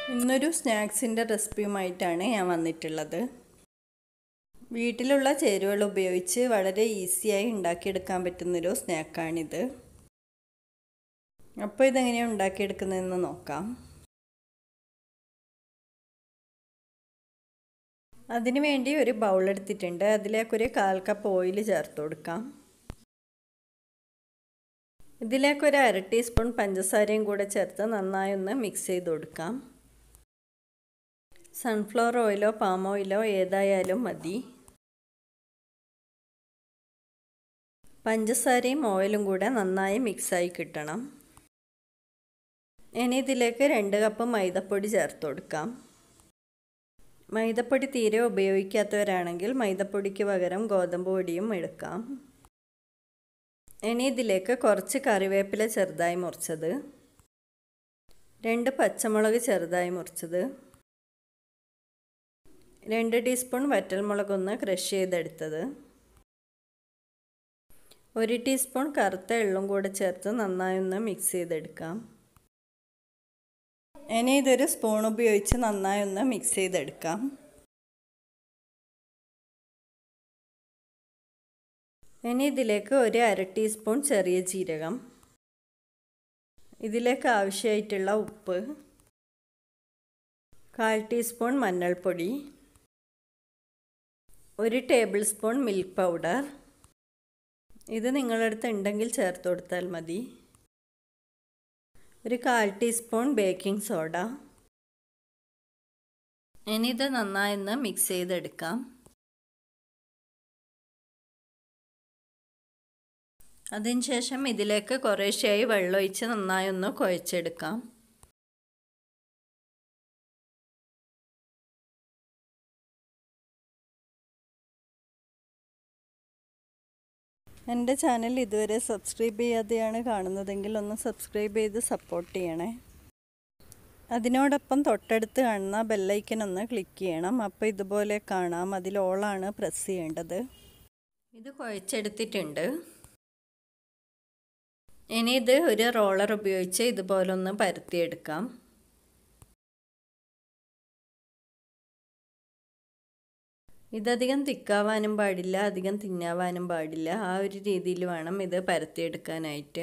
ഇന്നൊരു സ്നാക്സിൻ്റെ റെസിപ്പിയുമായിട്ടാണ് ഞാൻ വന്നിട്ടുള്ളത് വീട്ടിലുള്ള ചേരുവകൾ ഉപയോഗിച്ച് വളരെ ഈസിയായി ഉണ്ടാക്കിയെടുക്കാൻ പറ്റുന്നൊരു സ്നാക്കാണിത് അപ്പോൾ ഇതെങ്ങനെയാണ് ഉണ്ടാക്കിയെടുക്കുന്നതെന്ന് നോക്കാം അതിനു വേണ്ടി ഒരു ബൗൾ എടുത്തിട്ടുണ്ട് അതിലേക്കൊരു കാൽ കപ്പ് ഓയിൽ ചേർത്ത് കൊടുക്കാം ഇതിലേക്ക് ഒരു അര ടീസ്പൂൺ പഞ്ചസാരയും കൂടെ ചേർത്ത് നന്നായി ഒന്ന് മിക്സ് ചെയ്ത് കൊടുക്കാം സൺഫ്ലവർ ഓയിലോ പാം ഓയിലോ ഏതായാലും മതി പഞ്ചസാരയും ഓയിലും കൂടെ നന്നായി മിക്സായി കിട്ടണം ഇനി ഇതിലേക്ക് രണ്ട് കപ്പ് മൈദപ്പൊടി ചേർത്ത് കൊടുക്കാം മൈദപ്പൊടി തീരെ ഉപയോഗിക്കാത്തവരാണെങ്കിൽ മൈദപ്പൊടിക്ക് പകരം ഗോതമ്പ് പൊടിയും എടുക്കാം ഇനി ഇതിലേക്ക് കുറച്ച് കറിവേപ്പില ചെറുതായി മുറിച്ചത് രണ്ട് പച്ചമുളക് ചെറുതായി മുറിച്ചത് രണ്ട് ടീസ്പൂൺ വറ്റൽമുളകൊന്ന് ക്രഷ് ചെയ്തെടുത്തത് ഒരു ടീസ്പൂൺ കറുത്ത എള്ളും കൂടെ ചേർത്ത് നന്നായി ഒന്ന് മിക്സ് ചെയ്തെടുക്കാം ഇനി ഇതൊരു സ്പൂൺ ഉപയോഗിച്ച് നന്നായി ഒന്ന് മിക്സ് ചെയ്തെടുക്കാം ഇനി ഇതിലേക്ക് ഒരു അര ടീസ്പൂൺ ചെറിയ ജീരകം ഇതിലേക്ക് ആവശ്യമായിട്ടുള്ള ഉപ്പ് കാൽ ടീസ്പൂൺ മഞ്ഞൾപ്പൊടി ഒരു ടേബിൾ സ്പൂൺ മിൽക്ക് പൗഡർ ഇത് നിങ്ങളുടെ അടുത്ത് ഉണ്ടെങ്കിൽ ചേർത്ത് കൊടുത്താൽ മതി ഒരു കാൽ ടീസ്പൂൺ ബേക്കിംഗ് സോഡ ഇനി ഇത് നന്നായി ഒന്ന് മിക്സ് ചെയ്തെടുക്കാം അതിനുശേഷം ഇതിലേക്ക് കുറേശ്ശെയായി വെള്ളമൊഴിച്ച് നന്നായി ഒന്ന് കുഴച്ചെടുക്കാം എൻ്റെ ചാനൽ ഇതുവരെ സബ്സ്ക്രൈബ് ചെയ്യാതെയാണ് കാണുന്നതെങ്കിൽ ഒന്ന് സബ്സ്ക്രൈബ് ചെയ്ത് സപ്പോർട്ട് ചെയ്യണേ അതിനോടൊപ്പം തൊട്ടടുത്ത് കാണുന്ന ബെല്ലൈക്കൻ ഒന്ന് ക്ലിക്ക് ചെയ്യണം അപ്പോൾ ഇതുപോലെ കാണാം അതിൽ ഓളാണ് പ്രസ് ചെയ്യേണ്ടത് ഇത് കുഴച്ചെടുത്തിട്ടുണ്ട് ഇനി ഇത് ഒരു റോളർ ഉപയോഗിച്ച് ഇതുപോലെ ഒന്ന് പരത്തിയെടുക്കാം ഇതധികം തിക്കാവാനും പാടില്ല അധികം തിന്നാവാനും പാടില്ല ആ ഒരു രീതിയിൽ വേണം ഇത് പരത്തിയെടുക്കാനായിട്ട്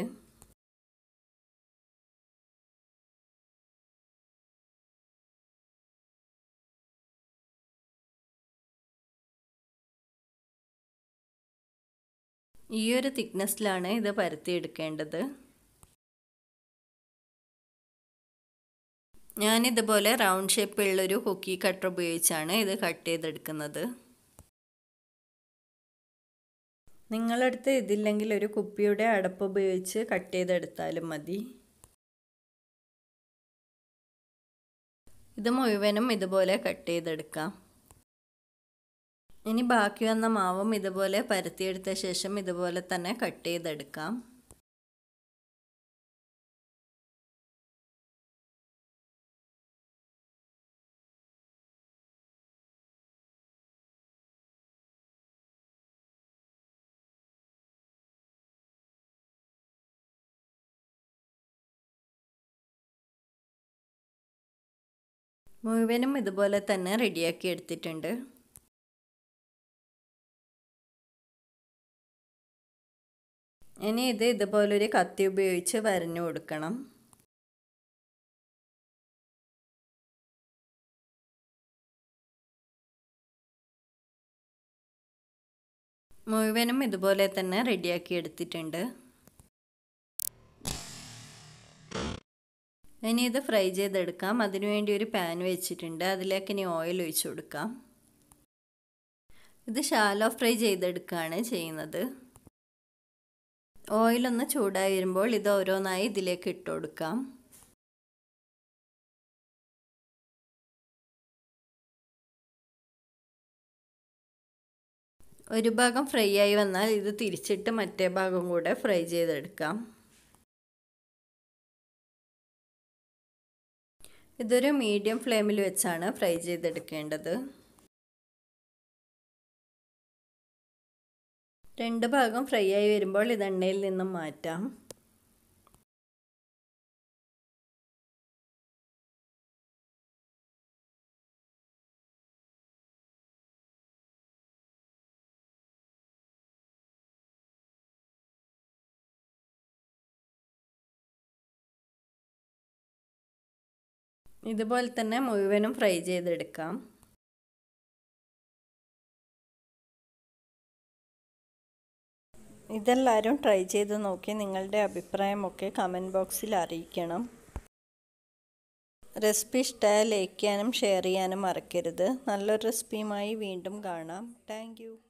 ഈ ഒരു തിക്നെസ്സിലാണ് ഇത് പരത്തിയെടുക്കേണ്ടത് ഞാനിതുപോലെ റൗണ്ട് ഷേപ്പുള്ളൊരു കുക്കി കട്ടർ ഉപയോഗിച്ചാണ് ഇത് കട്ട് ചെയ്തെടുക്കുന്നത് നിങ്ങളടുത്ത് ഇതില്ലെങ്കിൽ ഒരു കുപ്പിയുടെ അടപ്പ് ഉപയോഗിച്ച് കട്ട് ചെയ്തെടുത്താലും മതി ഇത് മുഴുവനും ഇതുപോലെ കട്ട് ചെയ്തെടുക്കാം ഇനി ബാക്കി വന്ന മാവും ഇതുപോലെ പരത്തിയെടുത്ത ശേഷം ഇതുപോലെ തന്നെ കട്ട് ചെയ്തെടുക്കാം മുഴുവനും ഇതുപോലെ തന്നെ റെഡിയാക്കി എടുത്തിട്ടുണ്ട് ഇനി ഇത് ഇതുപോലൊരു കത്തി ഉപയോഗിച്ച് വരഞ്ഞു കൊടുക്കണം മുഴുവനും ഇതുപോലെ തന്നെ റെഡിയാക്കി എടുത്തിട്ടുണ്ട് ഇനി ഇത് ഫ്രൈ ചെയ്തെടുക്കാം അതിനുവേണ്ടി ഒരു പാൻ വെച്ചിട്ടുണ്ട് അതിലേക്ക് ഇനി ഓയിൽ ഒഴിച്ചു കൊടുക്കാം ഇത് ഷാലോ ഫ്രൈ ചെയ്തെടുക്കുകയാണ് ചെയ്യുന്നത് ഓയിലൊന്ന് ചൂടായി വരുമ്പോൾ ഇത് ഓരോന്നായി ഇതിലേക്ക് ഇട്ട് കൊടുക്കാം ഒരു ഭാഗം ഫ്രൈ ആയി വന്നാൽ ഇത് തിരിച്ചിട്ട് മറ്റേ ഭാഗം കൂടെ ഫ്രൈ ചെയ്തെടുക്കാം ഇതൊരു മീഡിയം ഫ്ലെയിമിൽ വെച്ചാണ് ഫ്രൈ ചെയ്തെടുക്കേണ്ടത് രണ്ട് ഭാഗം ഫ്രൈ ആയി വരുമ്പോൾ ഇത് എണ്ണയിൽ നിന്നും മാറ്റാം ഇതുപോലെ തന്നെ മുഴുവനും ഫ്രൈ ചെയ്തെടുക്കാം ഇതെല്ലാവരും ട്രൈ ചെയ്ത് നോക്കി നിങ്ങളുടെ അഭിപ്രായമൊക്കെ കമൻറ്റ് ബോക്സിൽ അറിയിക്കണം റെസിപ്പി ഇഷ്ടമായ ലൈക്ക് ചെയ്യാനും ഷെയർ ചെയ്യാനും മറക്കരുത് നല്ലൊരു റെസിപ്പിയുമായി വീണ്ടും കാണാം താങ്ക്